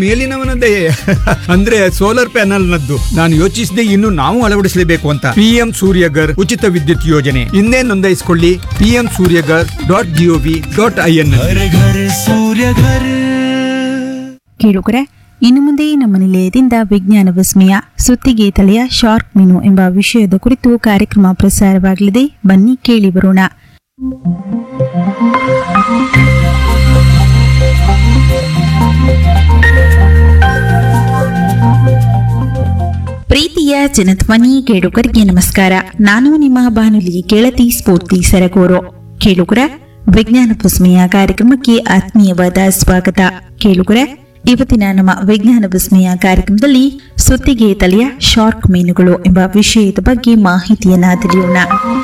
ಮೇಲಿನವನದೇ ಅಂದ್ರೆ solar panel ನದ್ದು ನಾನು ಯೋಚಿಸಿದೆ ಇನ್ನು ನಾವು ಅಳವಡಿಸಲೇಬೇಕು ಅಂತ ಪಿಎಂ ಸೂರ್ಯಗರ್ ಉಚಿತ ವಿದ್ಯುತ್ ಯೋಜನೆ ಇನ್ನೇ ನೋಂದಾಯಿಸಿಕೊಳ್ಳಿ PM Suryaghar dot G O V dot I N घर घर सूर्य घर ಕೇಳುಗರೆ ಇನ್ನು ಮುಂದೆ ನಮ್ಮ ನಿಲಯದಿಂದ ವಿಜ್ಞಾನ ವಿಸ್ಮಯ ಸುತ್ತಿಗೆ ತಲೆಯ ಶಾರ್ಕ್ ಮೀನು ಎಂಬ ವಿಷಯದ ಕುರಿತು ಕಾರ್ಯಕ್ರಮ ಪ್ರಸಾರವಾಗಲಿದೆ ಬನ್ನಿ ಕೇಳಿ ಬರೋಣ ಪ್ರೀತಿಯ ಜನಧ್ವನಿ ಕೇಳುಗರಿಗೆ ನಮಸ್ಕಾರ ನಾನು ನಿಮ್ಮ ಬಾನುಲಿ ಗೆಳತಿ ಸ್ಫೂರ್ತಿ ಸರಗೂರು ಕೇಳುಗರ ವಿಜ್ಞಾನ ವಿಸ್ಮಯ ಕಾರ್ಯಕ್ರಮಕ್ಕೆ ಆತ್ಮೀಯವಾದ ಸ್ವಾಗತ ಕೇಳುಗರ ಇವತ್ತಿನ ನಮ್ಮ ವಿಜ್ಞಾನ ವಿಸ್ಮಯ ಕಾರ್ಯಕ್ರಮದಲ್ಲಿ ಸುತ್ತಿಗೆ ತಲೆಯ ಶಾರ್ಕ್ ಮೀನುಗಳು ಎಂಬ ವಿಷಯದ ಬಗ್ಗೆ ಮಾಹಿತಿಯನ್ನ ತಿಳಿಯೋಣ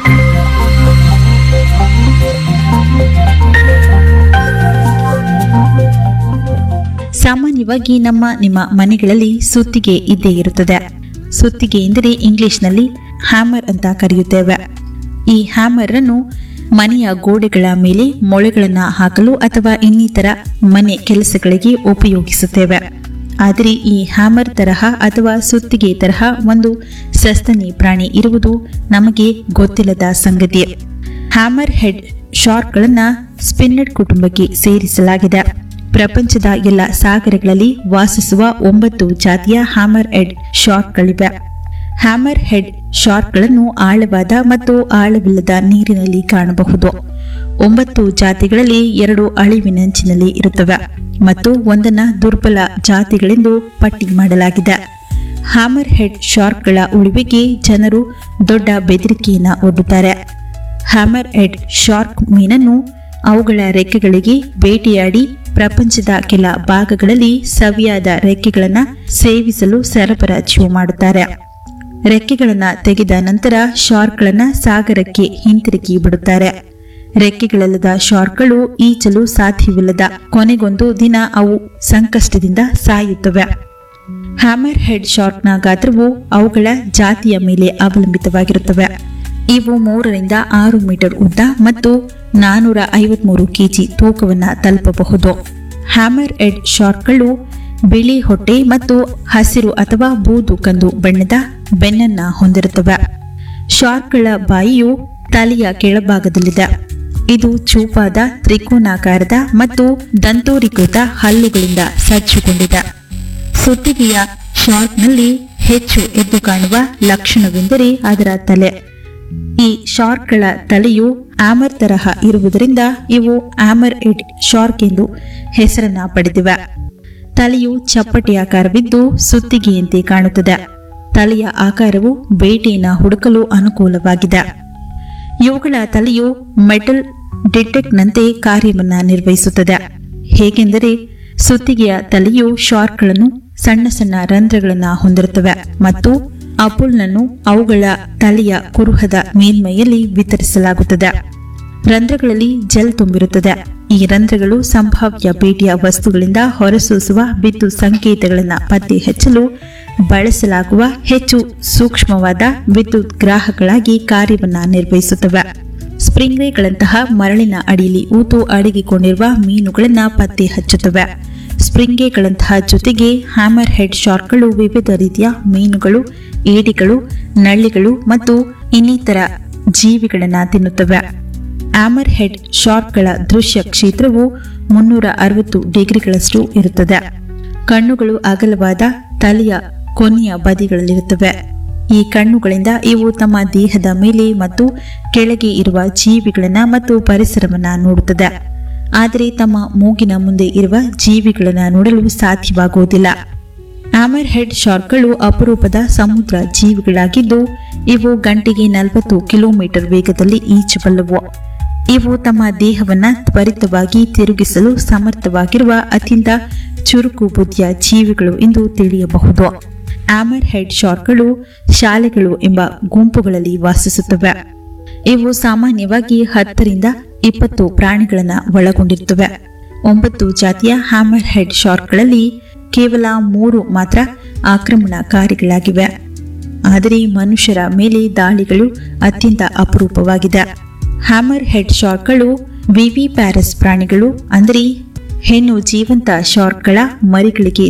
ಸಾಮಾನ್ಯವಾಗಿ ನಮ್ಮ ನಿಮ್ಮ ಮನೆಗಳಲ್ಲಿ ಸುತ್ತಿಗೆ ಇದ್ದೇ ಇರುತ್ತದೆ ಸುತ್ತಿಗೆ ಎಂದರೆ ಇಂಗ್ಲಿಷ್ನಲ್ಲಿ ಹ್ಯಾಮರ್ ಅಂತ ಕರೆಯುತ್ತೇವೆ ಈ ಹ್ಯಾಮರ್ ಅನ್ನು ಮನೆಯ ಗೋಡೆಗಳ ಮೇಲೆ ಮೊಳೆಗಳನ್ನು ಹಾಕಲು ಅಥವಾ ಇನ್ನಿತರ ಮನೆ ಕೆಲಸಗಳಿಗೆ ಉಪಯೋಗಿಸುತ್ತೇವೆ ಆದರೆ ಈ ಹ್ಯಾಮರ್ ತರಹ ಅಥವಾ ಸುತ್ತಿಗೆ ತರಹ ಒಂದು ಸಸ್ತನಿ ಪ್ರಾಣಿ ಇರುವುದು ನಮಗೆ ಗೊತ್ತಿಲ್ಲದ ಸಂಗತಿ ಹ್ಯಾಮರ್ ಹೆಡ್ ಶಾರ್ಕ್ಗಳನ್ನು ಸ್ಪಿನ್ನಡ್ ಕುಟುಂಬಕ್ಕೆ ಸೇರಿಸಲಾಗಿದೆ ಪ್ರಪಂಚದ ಎಲ್ಲ ಸಾಗರಗಳಲ್ಲಿ ವಾಸಿಸುವ ಒಂಬತ್ತು ಜಾತಿಯ ಹ್ಯಾಮರ್ ಹೆಡ್ ಶಾರ್ಕ್ಗಳಿವೆ ಹ್ಯಾಮರ್ ಹೆಡ್ ಶಾರ್ಕ್ಗಳನ್ನು ಆಳವಾದ ಮತ್ತು ಆಳವಿಲ್ಲದ ನೀರಿನಲ್ಲಿ ಕಾಣಬಹುದು ಒಂಬತ್ತು ಜಾತಿಗಳಲ್ಲಿ ಎರಡು ಅಳಿವಿನಂಚಿನಲ್ಲಿ ಇರುತ್ತವೆ ಮತ್ತು ಒಂದನ್ನ ದುರ್ಬಲ ಜಾತಿಗಳೆಂದು ಪಟ್ಟಿ ಮಾಡಲಾಗಿದೆ ಹ್ಯಾಮರ್ ಹೆಡ್ ಶಾರ್ಕ್ಗಳ ಉಳಿವಿಗೆ ಜನರು ದೊಡ್ಡ ಬೆದರಿಕೆಯನ್ನು ಒಡ್ಡುತ್ತಾರೆ ಹ್ಯಾಮರ್ ಹೆಡ್ ಶಾರ್ಕ್ ಮೀನನ್ನು ಅವುಗಳ ರೆಕ್ಕೆಗಳಿಗೆ ಬೇಟೆಯಾಡಿ ಪ್ರಪಂಚದ ಕೆಲ ಭಾಗಗಳಲ್ಲಿ ಸವಿಯಾದ ರೆಕ್ಕೆಗಳನ್ನು ಸೇವಿಸಲು ಸರಬರಾಜು ಮಾಡುತ್ತಾರೆ ರೆಕ್ಕೆಗಳನ್ನು ತೆಗೆದ ನಂತರ ಶಾರ್ಕ್ಗಳನ್ನ ಸಾಗರಕ್ಕೆ ಹಿಂತಿರುಗಿ ಬಿಡುತ್ತಾರೆ ರೆಕ್ಕೆಗಳಿಲ್ಲದ ಶಾರ್ಕ್ಗಳು ಈಜಲು ಸಾಧ್ಯವಿಲ್ಲದ ಕೊನೆಗೊಂದು ದಿನ ಅವು ಸಂಕಷ್ಟದಿಂದ ಸಾಯುತ್ತವೆ ಹ್ಯಾಮರ್ ಹೆಡ್ ಶಾರ್ಕ್ನ ಗಾತ್ರವು ಅವುಗಳ ಜಾತಿಯ ಮೇಲೆ ಅವಲಂಬಿತವಾಗಿರುತ್ತವೆ ಇವು ಮೂರರಿಂದ ಆರು ಮೀಟರ್ ಉದ್ದ ಮತ್ತು ನಾನೂರ ಐವತ್ಮೂರು ಕೆಜಿ ತೂಕವನ್ನು ತಲುಪಬಹುದು ಹ್ಯಾಮರ್ ಎಡ್ ಶಾರ್ಕ್ಗಳು ಬಿಳಿ ಹೊಟ್ಟೆ ಮತ್ತು ಹಸಿರು ಅಥವಾ ಬೂದು ಕಂದು ಬಣ್ಣದ ಬೆನ್ನನ್ನ ಹೊಂದಿರುತ್ತವೆ ಶಾರ್ಕ್ಗಳ ಬಾಯಿಯು ತಲೆಯ ಕೆಳಭಾಗದಲ್ಲಿದೆ ಇದು ಚೂಪಾದ ತ್ರಿಕೋನಾಕಾರದ ಮತ್ತು ದಂತೋರೀಕೃತ ಹಲ್ಲುಗಳಿಂದ ಸಜ್ಜುಗೊಂಡಿದೆ ಸುತ್ತಿಗೆಯ ಶಾರ್ಕ್ನಲ್ಲಿ ಹೆಚ್ಚು ಎದ್ದು ಕಾಣುವ ಲಕ್ಷಣವೆಂದರೆ ಅದರ ತಲೆ ಈ ಶಾರ್ಕ್ಗಳ ತಲೆಯು ಆಮರ್ ತರಹ ಇರುವುದರಿಂದ ಇವು ಆಮರ್ ಎಡ್ ಶಾರ್ಕ್ ಎಂದು ಹೆಸರನ್ನ ಪಡೆದಿವೆ ತಲೆಯು ಚಪ್ಪಟೆ ಆಕಾರವಿದ್ದು ಸುತ್ತಿಗೆಯಂತೆ ಕಾಣುತ್ತದೆ ತಲೆಯ ಆಕಾರವು ಬೇಟೆಯನ್ನು ಹುಡುಕಲು ಅನುಕೂಲವಾಗಿದೆ ಇವುಗಳ ತಲೆಯು ಮೆಟಲ್ ಡಿಟೆಕ್ಟ್ನಂತೆ ಕಾರ್ಯವನ್ನ ನಿರ್ವಹಿಸುತ್ತದೆ ಹೇಗೆಂದರೆ ಸುತ್ತಿಗೆಯ ತಲೆಯು ಶಾರ್ಕ್ಗಳನ್ನು ಸಣ್ಣ ಸಣ್ಣ ರಂಧ್ರಗಳನ್ನು ಹೊಂದಿರುತ್ತವೆ ಮತ್ತು ಅಪುಲ್ನನ್ನು ಅವುಗಳ ತಲೆಯ ಕುರುಹದ ಮೇಲ್ಮೈಯಲ್ಲಿ ವಿತರಿಸಲಾಗುತ್ತದೆ ರಂಧ್ರಗಳಲ್ಲಿ ಜೆಲ್ ತುಂಬಿರುತ್ತದೆ ಈ ರಂಧ್ರಗಳು ಸಂಭಾವ್ಯ ಬೇಟೆಯ ವಸ್ತುಗಳಿಂದ ಹೊರಸೂಸುವ ವಿದ್ಯುತ್ ಸಂಕೇತಗಳನ್ನು ಪತ್ತೆ ಹಚ್ಚಲು ಬಳಸಲಾಗುವ ಹೆಚ್ಚು ಸೂಕ್ಷ್ಮವಾದ ವಿದ್ಯುತ್ ಗ್ರಾಹಕಗಳಾಗಿ ಕಾರ್ಯವನ್ನ ನಿರ್ವಹಿಸುತ್ತವೆ ಸ್ಪ್ರಿಂಗ್ರೇಗಳಂತಹ ಮರಳಿನ ಅಡಿಯಲ್ಲಿ ಊತು ಅಡಗಿಕೊಂಡಿರುವ ಮೀನುಗಳನ್ನು ಪತ್ತೆ ಹಚ್ಚುತ್ತವೆ ಸ್ಪ್ರಿಂಗೇಗಳಂತಹ ಜೊತೆಗೆ ಹ್ಯಾಮರ್ ಹೆಡ್ ಶಾರ್ಕ್ಗಳು ವಿವಿಧ ರೀತಿಯ ಮೀನುಗಳು ಏಡಿಗಳು ನಳ್ಳಿಗಳು ಮತ್ತು ಇನ್ನಿತರ ಜೀವಿಗಳನ್ನು ತಿನ್ನುತ್ತವೆ ಆಮರ್ ಹೆಡ್ ಶಾರ್ಕ್ಗಳ ದೃಶ್ಯ ಕ್ಷೇತ್ರವು ಮುನ್ನೂರ ಅರವತ್ತು ಡಿಗ್ರಿಗಳಷ್ಟು ಇರುತ್ತದೆ ಕಣ್ಣುಗಳು ಅಗಲವಾದ ತಲೆಯ ಕೊನೆಯ ಬದಿಗಳಲ್ಲಿರುತ್ತವೆ ಈ ಕಣ್ಣುಗಳಿಂದ ಇವು ತಮ್ಮ ದೇಹದ ಮೇಲೆ ಮತ್ತು ಕೆಳಗೆ ಇರುವ ಜೀವಿಗಳನ್ನ ಮತ್ತು ಪರಿಸರವನ್ನ ನೋಡುತ್ತದೆ ಆದರೆ ತಮ್ಮ ಮೂಗಿನ ಮುಂದೆ ಇರುವ ಜೀವಿಗಳನ್ನ ನೋಡಲು ಸಾಧ್ಯವಾಗುವುದಿಲ್ಲ ಆಮರ್ ಹೆಡ್ ಶಾರ್ಕ್ಗಳು ಅಪರೂಪದ ಸಮುದ್ರ ಜೀವಿಗಳಾಗಿದ್ದು ಇವು ಗಂಟೆಗೆ ನಲವತ್ತು ಕಿಲೋಮೀಟರ್ ವೇಗದಲ್ಲಿ ಈಜಬಲ್ಲವು ಇವು ತಮ್ಮ ದೇಹವನ್ನ ತ್ವರಿತವಾಗಿ ತಿರುಗಿಸಲು ಸಮರ್ಥವಾಗಿರುವ ಅತ್ಯಂತ ಚುರುಕು ಬುದ್ಧಿಯ ಜೀವಿಗಳು ಎಂದು ತಿಳಿಯಬಹುದು ಆಮರ್ ಹೆಡ್ ಶಾರ್ಕ್ಗಳು ಶಾಲೆಗಳು ಎಂಬ ಗುಂಪುಗಳಲ್ಲಿ ವಾಸಿಸುತ್ತವೆ ಇವು ಸಾಮಾನ್ಯವಾಗಿ ಹತ್ತರಿಂದ ಇಪ್ಪತ್ತು ಪ್ರಾಣಿಗಳನ್ನು ಒಳಗೊಂಡಿರುತ್ತವೆ ಒಂಬತ್ತು ಜಾತಿಯ ಹ್ಯಾಮರ್ ಹೆಡ್ ಶಾರ್ಕ್ಗಳಲ್ಲಿ ಕೇವಲ ಮೂರು ಮಾತ್ರ ಆಕ್ರಮಣಕಾರಿಗಳಾಗಿವೆ ಆದರೆ ಮನುಷ್ಯರ ಮೇಲೆ ದಾಳಿಗಳು ಅತ್ಯಂತ ಅಪರೂಪವಾಗಿದೆ ಹ್ಯಾಮರ್ ಹೆಡ್ ಶಾರ್ಕ್ಗಳು ವಿವಿ ಪ್ಯಾರಸ್ ಪ್ರಾಣಿಗಳು ಅಂದರೆ ಹೆಣ್ಣು ಜೀವಂತ ಶಾರ್ಕ್ಗಳ ಮರಿಗಳಿಗೆ